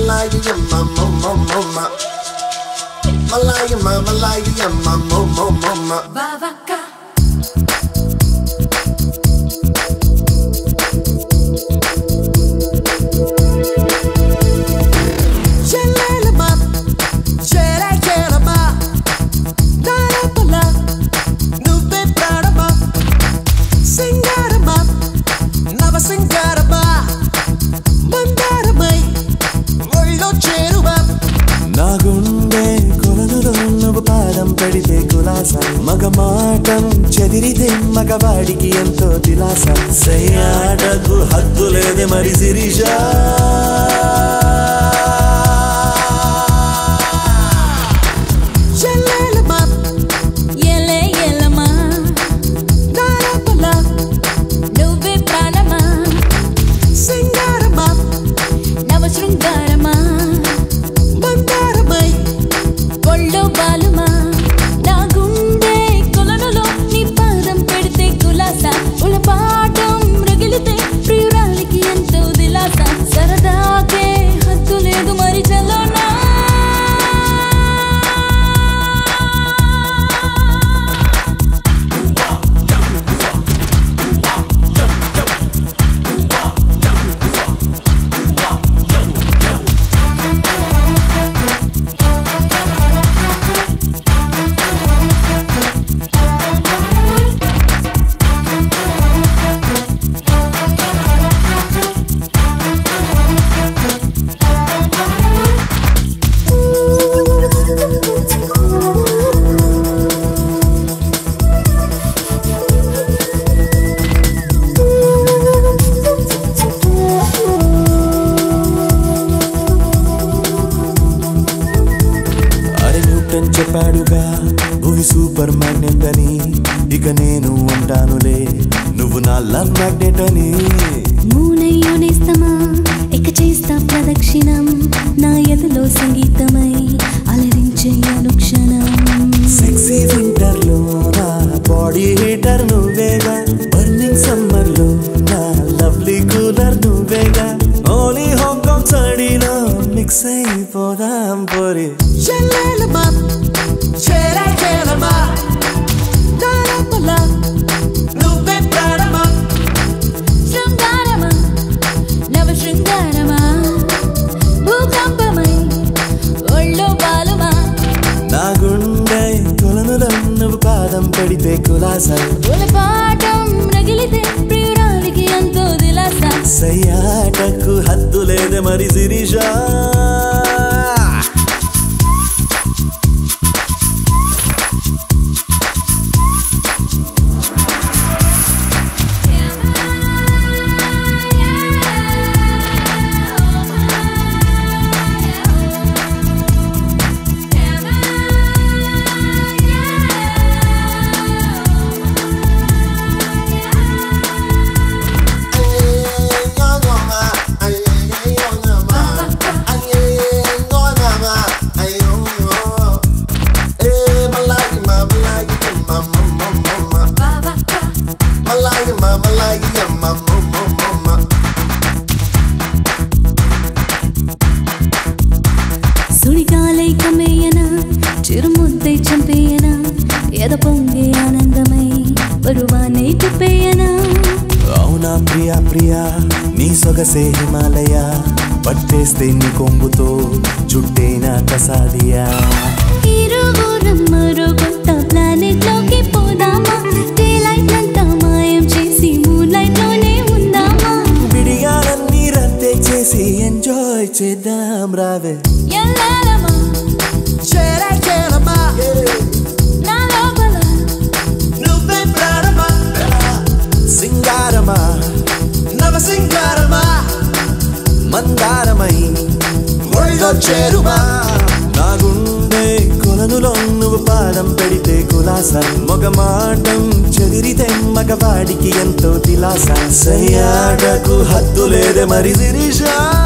Malaya, yamma, mo, mo, mo, ma. Malaya, ma, Malaya, yamma, mo, mo, mo, ma. Vavaka. Shalala-ma, shara-shara-ma, nara-pala, నువ్వే ప్రాణమా సింగారమా నవ సింగారమా మందారమై ఒళ్ళో చేరువా నా గుండె కొలనులో నువ్వు పాదం పెడితే కులాస మగ మాటం చెదిరితే మగవాడికి ఎంతో దిలాస సయ్యాటకు హద్దు లేదే మరి శిరీష షల్లాలమా ఎలే ఎలమా నారాపలా నువ్వే ప్రాణమా సింగారమా నవ శృంగారమా మందారమై ఒళ్ళో బాలుమా నా గుండె కొలనులో నీ పాదం పెడితే కులాస ఉలపాటం రగిలితే ప్రియురాలికి ఎంతో దిలాస సరదాకే హద్దు లేదు మరి చలోనా అరే న్యూటన్ చెప్పాడుగా భూమి సూపర్ మ్యాగ్నెట్ అని ఇక నేను అంటానులే నువ్వు నా లవ్ మ్యాగ్నెట్ అని మూనయ్యోనేస్తమా ఇక చేస్తా ప్రదక్షిణం నా ఎదలో సంగీతమై అలరించే అనుక్షణం సెక్సీ వింటర్ లో నా బాడీ హీటర్ నువ్వేగా బర్నింగ్ సమ్మర్ లో నా లవ్లీ కూలర్ నువ్వేగా ఓలీ హాంకాంగ్ సడీలో మిక్స్ అయిపోదాం పోరి షల్లాలమా షరా-షరమా నారాపలా నువ్వే ప్రాణమా శృంగారమా నవ శృంగారమా భూకంపమై ఒళ్ళో బాలుమా నా గుండె కొలనులో నువ్వు పాదం పెడితే కులాస ఉలపాటం రగిలితే ప్రియురాలికి ఎంతో దిలాస సయ్యాటకు హద్దు లేదే మరి శిరీష సుడిగాలై కమ్మేయనా చిరుముద్దై చంపేయనా ఎద పొంగే ఆనందమై బరువానై తిప్పేయనా అవునా ప్రియా ప్రియా నీ సొగసే హిమాలయ పట్టేస్తే నీ కొంగుతో చుట్టేనా కసాదియా ఇరువురం మరో కొత్త ప్లానెట్ లోకి పోదామా డే లైట్ అంతా మాయం చేసి మూన్ లైట్ లోనే ఉందామా విడిగాలన్నీ రద్దే చేసి ఎంజాయ్ చేద్దాం రావే ఎల్లాలమా షరా-షరమా నా లోపల నువ్వే ప్రాణమా సింగారమా నవ సింగారమా మందారమై ఒళ్ళో చేరువా నా గుండె కొలనులో నువ్వు పాదం పెడితే కులాస మగ మాటం చెదిరితే మగవాడికి ఎంతో దిలాస సయ్యాడకు హద్దు లేదే మరి శిరీష